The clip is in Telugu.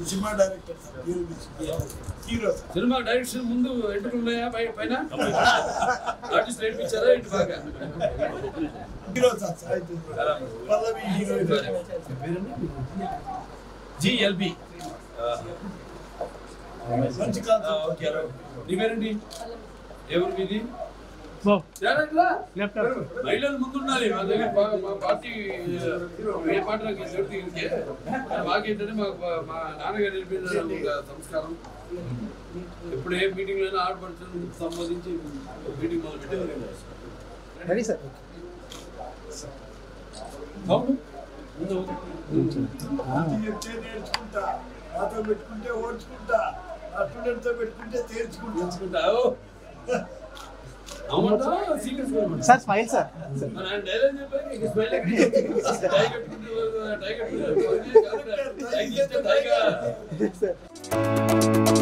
ఈ సినిమా డైరెక్టర్ సార్ హీరో తీసిన. హీరో సార్ సినిమా డైరెక్షన్ ముందు ఎంటర్ ఉన్నాయా పై- పైన ఆర్టిస్ట్ నేర్పించారా ఏంటి బాగా హీరో సార్ సాహిత్య పల్లవి హీరో జిఎల్బి మంచి కాదు ఓకే నీ పేరేంటి ఎవరు మీది తేడా మహిళలు ముందు ఉండాలి మా దగ్గర మా- మా పార్టీ ఏ పార్టీలోకి ఎవరికి ఇంకే మాకేంటంటే మా మా నాన్నగారు నేర్పించిన ఒక సంస్కారం ఎప్పుడు ఏ మీటింగ్ అయినా ఆడపడుతున్న సంబంధించి మీటింగ్ మొదలు పెట్టారు రెడీ సార్ అవును ముందు చెప్తే నేర్చుకుంటా నాతో పెట్టుకుంటే ఓడ్చుకుంటా ఆ స్టూడెంట్ తో పెట్టుకుంటే తేల్చుకుంటా తెలుసుకుంటావు అవునంటా సీరియస్ సార్ స్మైల్ సార్ మన ఆయన డైలాగ్ చెప్పాక ఇక స్మైల్ ఎక్కడ tiger tiger tiger tiger sir